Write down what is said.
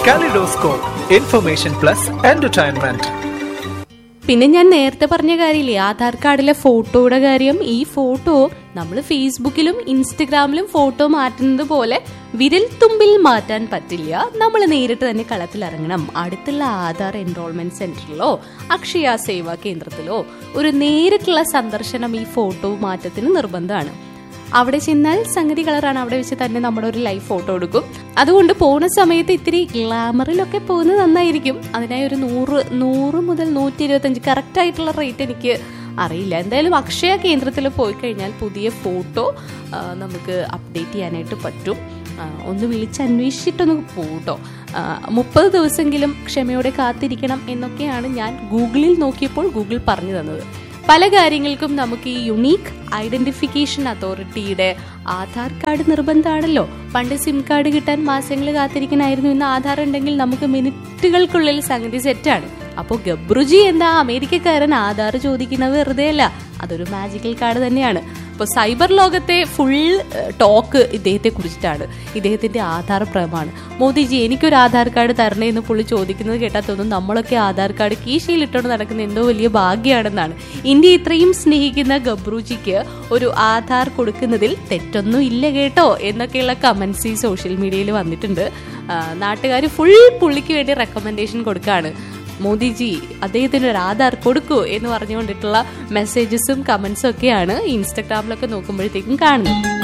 Kaleidoscope, information plus entertainment. പിന്നെ ഞാൻ നേരത്തെ പറഞ്ഞ കാര്യമില്ലേ ആധാർ കാർഡിലെ ഫോട്ടോയുടെ കാര്യം ഈ ഫോട്ടോ നമ്മൾ ഫേസ്ബുക്കിലും ഇൻസ്റ്റഗ്രാമിലും ഫോട്ടോ മാറ്റുന്നത് പോലെ വിരൽ തുമ്പിൽ മാറ്റാൻ പറ്റില്ല നമ്മൾ നേരിട്ട് തന്നെ കളത്തിലിറങ്ങണം അടുത്തുള്ള ആധാർ എൻറോൾമെന്റ് സെന്ററിലോ അക്ഷയ സേവാ കേന്ദ്രത്തിലോ ഒരു നേരിട്ടുള്ള സന്ദർശനം ഈ ഫോട്ടോ മാറ്റത്തിന് നിർബന്ധമാണ് അവിടെ ചെന്നാൽ സംഗതി കളറാണ് അവിടെ വെച്ച് തന്നെ നമ്മുടെ ഒരു ലൈവ് ഫോട്ടോ എടുക്കും അതുകൊണ്ട് പോകുന്ന സമയത്ത് ഇത്തിരി ഗ്ലാമറിലൊക്കെ പോകുന്നത് നന്നായിരിക്കും അതിനായി ഒരു നൂറ് നൂറ് മുതൽ നൂറ്റി ഇരുപത്തഞ്ച് കറക്റ്റ് ആയിട്ടുള്ള റേറ്റ് എനിക്ക് അറിയില്ല എന്തായാലും അക്ഷയ കേന്ദ്രത്തിൽ പോയി കഴിഞ്ഞാൽ പുതിയ ഫോട്ടോ നമുക്ക് അപ്ഡേറ്റ് ചെയ്യാനായിട്ട് പറ്റും ആ, ഒന്ന് വിളിച്ച് അന്വേഷിച്ചിട്ടൊന്ന് പോട്ടോ മുപ്പത് ദിവസമെങ്കിലും ക്ഷമയോടെ കാത്തിരിക്കണം എന്നൊക്കെയാണ് ഞാൻ ഗൂഗിളിൽ നോക്കിയപ്പോൾ ഗൂഗിൾ പറഞ്ഞു തന്നത് പല കാര്യങ്ങൾക്കും നമുക്ക് ഈ യുണീക്ക് ഐഡന്റിഫിക്കേഷൻ അതോറിറ്റിയുടെ ആധാർ കാർഡ് നിർബന്ധമാണല്ലോ പണ്ട് സിം കാർഡ് കിട്ടാൻ മാസങ്ങൾ കാത്തിരിക്കണമായിരുന്നു ഇന്ന് ആധാർ ഉണ്ടെങ്കിൽ നമുക്ക് മിനിറ്റുകൾക്കുള്ളിൽ സംഗതി സെറ്റാണ് അപ്പോൾ ഗബ്രുജി എന്താ അമേരിക്കക്കാരൻ ആധാർ ചോദിക്കുന്നത് വെറുതെ അല്ല അതൊരു മാജിക്കൽ കാർഡ് തന്നെയാണ് ഇപ്പോൾ സൈബർ ലോകത്തെ ഫുൾ ടോക്ക് ഇദ്ദേഹത്തെ കുറിച്ചിട്ടാണ് ഇദ്ദേഹത്തിന്റെ ആധാർ പ്രേമാണ് മോദിജി എനിക്കൊരു ആധാർ കാർഡ് തരണേ എന്ന് പുള്ളി ചോദിക്കുന്നത് കേട്ടാൽ തോന്നും നമ്മളൊക്കെ ആധാർ കാർഡ് കീശയിൽ ഇട്ടുകൊണ്ട് നടക്കുന്ന എന്തോ വലിയ ഭാഗ്യമാണെന്നാണ് ഇന്ത്യ ഇത്രയും സ്നേഹിക്കുന്ന ഗബ്രുജിക്ക് ഒരു ആധാർ കൊടുക്കുന്നതിൽ തെറ്റൊന്നും ഇല്ല കേട്ടോ എന്നൊക്കെയുള്ള കമന്റ്സ് ഈ സോഷ്യൽ മീഡിയയിൽ വന്നിട്ടുണ്ട് നാട്ടുകാർ ഫുൾ പുള്ളിക്ക് വേണ്ടി റെക്കമെൻഡേഷൻ കൊടുക്കുകയാണ് മോദിജി അദ്ദേഹത്തിന് ഒരു ആധാർ കൊടുക്കൂ എന്ന് പറഞ്ഞുകൊണ്ടിട്ടുള്ള മെസ്സേജസും കമന്റ്സും ഒക്കെയാണ് ഇൻസ്റ്റഗ്രാമിലൊക്കെ നോക്കുമ്പോഴത്തേക്കും കാണുന്നത്